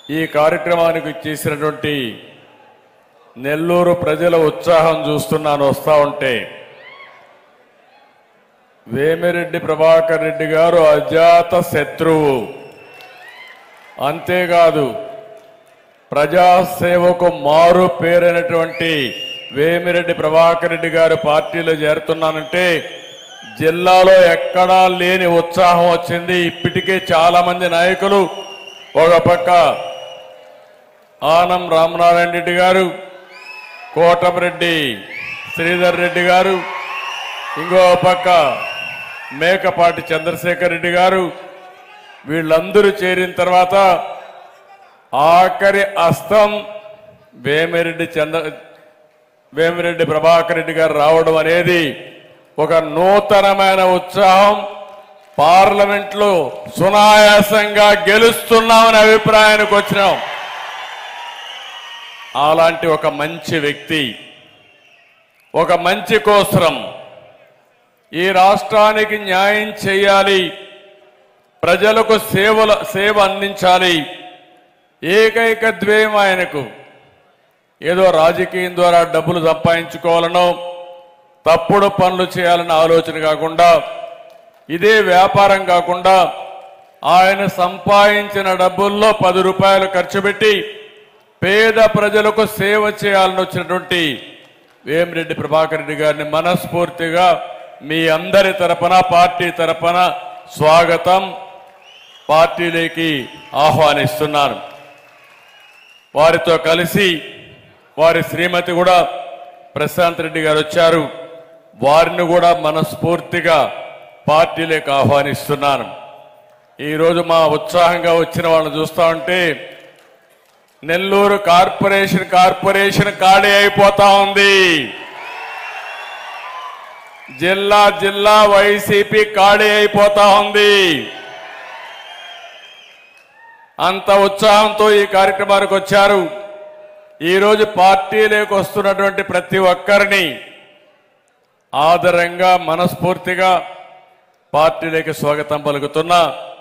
ఈ కార్యక్రమానికి చేసినటువంటి నెల్లూరు ప్రజల ఉత్సాహం చూస్తున్నాను వస్తా ఉంటే వేమిరెడ్డి ప్రభాకర్ రెడ్డి గారు అజాత శత్రువు అంతేకాదు ప్రజాసేవకు మారు పేరైనటువంటి వేమిరెడ్డి ప్రభాకర్ రెడ్డి గారు పార్టీలో చేరుతున్నానంటే జిల్లాలో ఎక్కడా లేని ఉత్సాహం వచ్చింది ఇప్పటికే చాలా మంది నాయకులు ఒక పక్క ఆనం రామనారాయణ రెడ్డి గారు కోటమిరెడ్డి శ్రీధర్ రెడ్డి గారు ఇంకో పక్క మేకపాటి చంద్రశేఖర్ రెడ్డి గారు వీళ్ళందరూ చేరిన తర్వాత ఆఖరి అస్తం వేమిరెడ్డి చంద్ర వేమిరెడ్డి ప్రభాకర్ రెడ్డి గారు రావడం అనేది ఒక నూతనమైన ఉత్సాహం పార్లమెంట్లో సునాయాసంగా గెలుస్తున్నామనే అభిప్రాయానికి వచ్చినాం అలాంటి ఒక మంచి వ్యక్తి ఒక మంచి కోసరం ఈ రాష్ట్రానికి న్యాయం చేయాలి ప్రజలకు సేవల సేవ అందించాలి ఏకైక ద్వేయం ఆయనకు ఏదో రాజకీయం ద్వారా డబ్బులు సంపాదించుకోవాలనో తప్పుడు పనులు చేయాలన్న ఆలోచన కాకుండా ఇదే వ్యాపారం కాకుండా ఆయన సంపాదించిన డబ్బుల్లో పది రూపాయలు ఖర్చు పెట్టి పేద ప్రజలకు సేవ చేయాలని వచ్చినటువంటి వేమిరెడ్డి ప్రభాకర్ రెడ్డి గారిని మనస్ఫూర్తిగా మీ అందరి తరపున పార్టీ తరపున స్వాగతం పార్టీలోకి ఆహ్వానిస్తున్నాను వారితో కలిసి వారి శ్రీమతి కూడా ప్రశాంత్ రెడ్డి గారు వచ్చారు వారిని కూడా మనస్ఫూర్తిగా పార్టీలోకి ఆహ్వానిస్తున్నాను ఈరోజు మా ఉత్సాహంగా వచ్చిన వాళ్ళని చూస్తా ఉంటే నెల్లూరు కార్పొరేషన్ కార్పొరేషన్ ఖాళీ అయిపోతా ఉంది జిల్లా జిల్లా వైసీపీ ఖాళీ అయిపోతా ఉంది అంత ఉత్సాహంతో ఈ కార్యక్రమానికి వచ్చారు ఈరోజు పార్టీలోకి వస్తున్నటువంటి ప్రతి ఒక్కరిని ఆదరంగా మనస్ఫూర్తిగా పార్టీలోకి స్వాగతం పలుకుతున్నా